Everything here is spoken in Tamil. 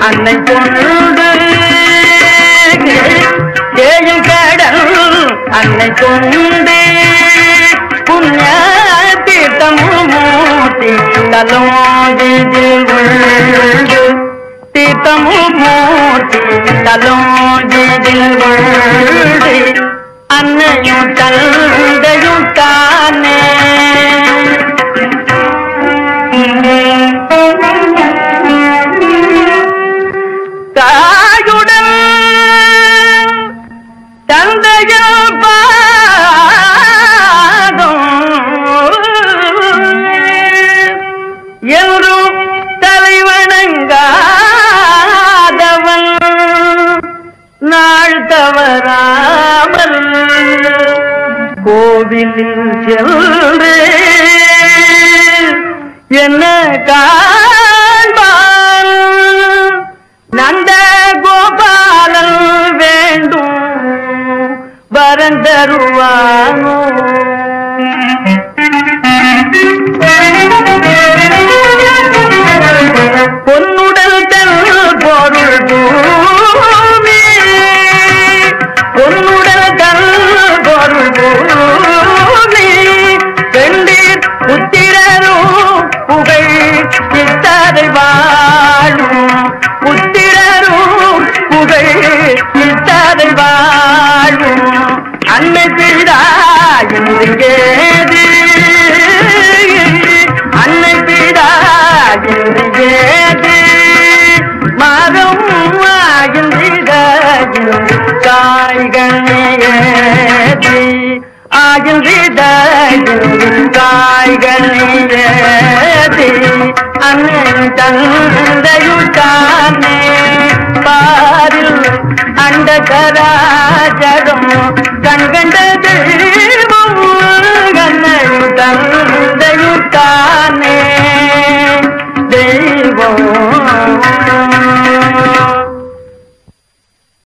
அன்னை கொண்டு தேயும் கடல் அன்னை கொண்டு புண்ணிய தீர்த்தமும் மூட்டி தலோஜிதில் உண்டு தீர்த்தமும் மூட்டி தலோஜிதில் உண்டு அன்னையும் தந்தையும் தானே தாயுடன் தந்தையும் பாதம் என்றும் தலைவணங்காதவன் நாள் தவறாமல் கோவிலில் சென்று என்ன காண்பான் நந்த கோபாலன் வேண்டும் வரன் தருவானோ பொன்னுடல் தன் பொருள் பூமி பொன்னுடல் தன் பொருள் பூமி பெண்டீர் புத்திரரும் புகழ் சித்தரை வாழும் புத்திரரும் புகழ் சித்தரை வாழும் அன்னை பிழா என்று ஏது அன்னை பிழா என்று ஏது மரம் ஆகின்ற காய்கனேதி ஆகின்ற காய்கனேதி அண்ணன் தந்தையுட்டானே பாரில் அண்ட கராஜரம் கண்கண்ட தெய்வம்